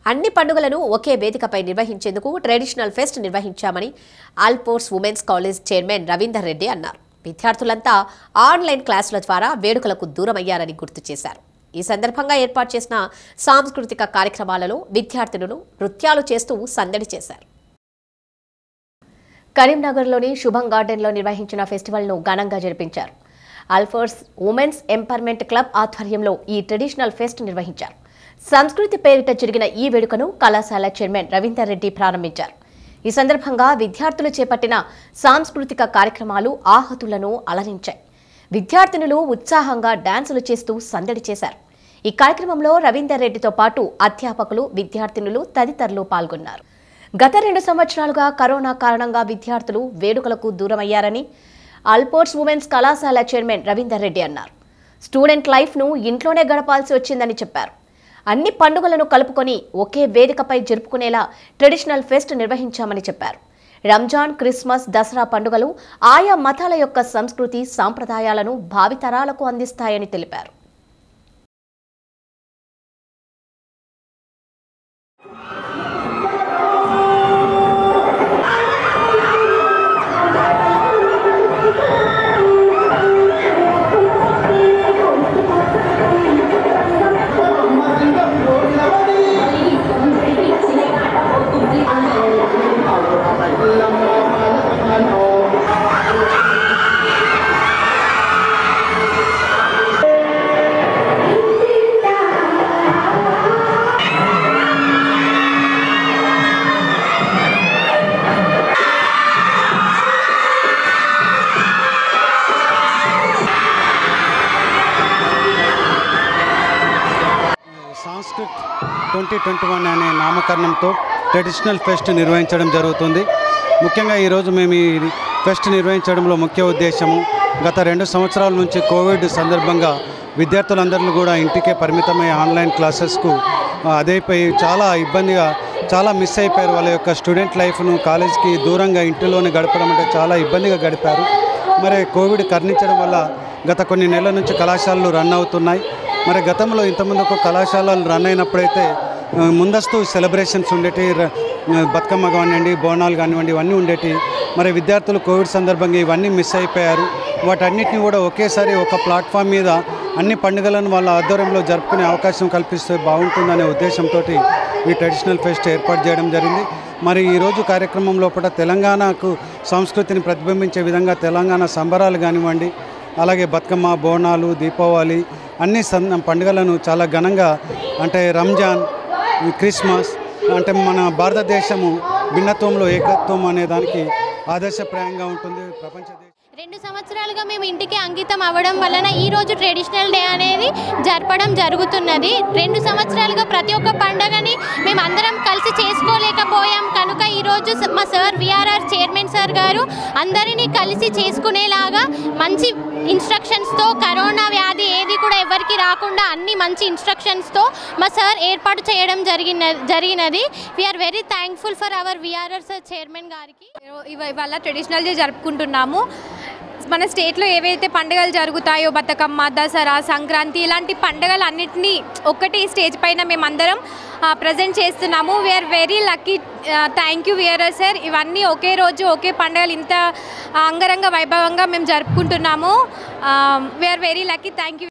అన్ని పండుగలను ఒకే వేదికపై నిర్వహించేందుకు ట్రెడిషనల్ ఫెస్ట్ నిర్వహించామని Alphores women's college chairman Ravinder Reddy అన్నారు విద్యార్థులంతా ఆన్లైన్ క్లాసుల ద్వారా వేడుకలకు దూరమయ్యారని గుర్తు చేశారు ఈ సందర్భంగా ఏర్పాటు చేసిన సాంస్కృతిక కార్యక్రమాలలో విద్యార్థినులు నృత్యాలు చేస్తూ సందడి చేశారు కరీంనగర్లోని శుభం గార్డెన్లో నిర్వహించిన ఫెస్టివల్ను ఘనంగా జరిపించారు అల్ఫోర్స్ ఉమెన్స్ ఎంపవర్మెంట్ క్లబ్ ఆధ్వర్యంలో ఈ ట్రెడిషనల్ ఫెస్ట్ నిర్వహించారు సంస్కృతి పేరిట జరిగిన ఈ వేడుకను కళాశాల చైర్మన్ రవీందర్ రెడ్డి ప్రారంభించారు ఈ సందర్భంగా విద్యార్థులు చేపట్టిన సాంస్కృతిక కార్యక్రమాలు ఆహతులను అలరించాయి విద్యార్థినులు ఉత్సాహంగా డాన్సులు చేస్తూ సందడి చేశారు ఈ కార్యక్రమంలో రవీందర్ రెడ్డితో పాటు అధ్యాపకులు విద్యార్థినులు తదితరులు పాల్గొన్నారు గత రెండు సంవత్సరాలుగా కరోనా కారణంగా విద్యార్థులు వేడుకలకు దూరమయ్యారని అల్పోర్ట్స్ ఉమెన్స్ కళాశాల చైర్మన్ రవీందర్ రెడ్డి అన్నారు స్టూడెంట్ లైఫ్ను ఇంట్లోనే గడపాల్సి వచ్చిందని చెప్పారు అన్ని పండుగలను కలుపుకొని ఒకే వేదికపై జరుపుకునేలా ట్రెడిషనల్ ఫెస్ట్ నిర్వహించామని చెప్పారు రంజాన్ క్రిస్మస్ దసరా పండుగలు ఆయా మతాల యొక్క సంస్కృతి సాంప్రదాయాలను భావితరాలకు అందిస్తాయని తెలిపారు సాంస్క్రిట్ ట్వంటీ ట్వంటీ వన్ అనే నామకరణంతో ట్రెడిషనల్ ఫెస్ట్ నిర్వహించడం జరుగుతుంది ముఖ్యంగా ఈరోజు మేము ఈ ఫెస్ట్ నిర్వహించడంలో ముఖ్య ఉద్దేశము గత రెండు సంవత్సరాల నుంచి కోవిడ్ సందర్భంగా విద్యార్థులందరూ కూడా ఇంటికే పరిమితమై ఆన్లైన్ క్లాసెస్కు ఆ, అదైపోయి చాలా ఇబ్బందిగా చాలా మిస్ అయిపోయారు వాళ్ళ యొక్క స్టూడెంట్ లైఫ్ను కాలేజ్కి దూరంగా ఇంటిలోనే గడపడం అంటే చాలా ఇబ్బందిగా గడిపారు మరి కోవిడ్ కర్ణించడం వల్ల గత కొన్ని నెలల నుంచి కళాశాలలు రన్ అవుతున్నాయి మరి గతంలో ఇంతకుముందుకు కళాశాలలు రన్ అయినప్పుడైతే ఆ, ముందస్తు సెలబ్రేషన్స్ ఉండేటి ర- ఆ, బతుకమ్మ కానివ్వండి బోనాలు కానివ్వండి ఇవన్నీ ఉండేటి మరి విద్యార్థులు కోవిడ్ సందర్భంగా ఇవన్నీ మిస్ అయిపోయారు వాటన్నిటిని కూడా ఒకేసారి ఒక ప్లాట్ఫామ్ మీద అన్ని పండుగలను వాళ్ళ ఆధ్వర్యంలో జరుపుకునే అవకాశం కల్పిస్తే బాగుంటుందనే ఉద్దేశంతో ఈ ట్రెడిషనల్ ఫెస్ట్ ఏర్పాటు చేయడం జరిగింది మరి ఈరోజు కార్యక్రమం లోపల తెలంగాణకు సంస్కృతిని ప్రతిబింబించే విధంగా తెలంగాణ సంబరాలు కానివ్వండి అలాగే బతుకమ్మ బోనాలు దీపావళి అన్ని సన్ పండుగలను చాలా ఘనంగా అంటే రంజాన్ ఈ క్రిస్మస్ అంటే మన భారతదేశము భిన్నత్వంలో ఏకత్వం అనే దానికి ఆదర్శప్రాయంగా ఉంటుంది ప్రపంచ దేశ రెండు సంవత్సరాలుగా మేము ఇంటికి అంకితం అవ్వడం వలన ఈ రోజు ట్రెడిషనల్ డే అనేది జరపడం జరుగుతున్నది రెండు సంవత్సరాలుగా ప్రతి ఒక్క పండగని మేము అందరం కలిసి చేసుకోలేకపోయాం కనుక ఈరోజు స- మా సార్ విఆర్ఆర్ చైర్మన్ సార్ గారు అందరినీ కలిసి చేసుకునేలాగా మంచి ఇన్స్ట్రక్షన్స్తో కరోనా వ్యాధి ఏది కూడా ఎవరికి రాకుండా అన్ని మంచి ఇన్స్ట్రక్షన్స్తో మా సార్ ఏర్పాటు చేయడం జరిగిన జరిగినది we are very thankful for our VRR sir chairman గారికి ఇవ- ఇవాళ ట్రెడిషనల్ డే జరుపుకుంటున్నాము మన స్టేట్లో ఏవైతే పండుగలు జరుగుతాయో బతుకమ్మ దసరా సంక్రాంతి ఇలాంటి పండుగలు అన్నిటినీ ఒక్కటి స్టేజ్ పైన మేమందరం ప్రజెంట్ చేస్తున్నాము we are very lucky thank you VRR sir ఇవన్నీ ఒకే రోజు ఒకే పండుగలు ఇంత ఆ, అంగరంగ వైభవంగా మేము జరుపుకుంటున్నాము we are very lucky thank you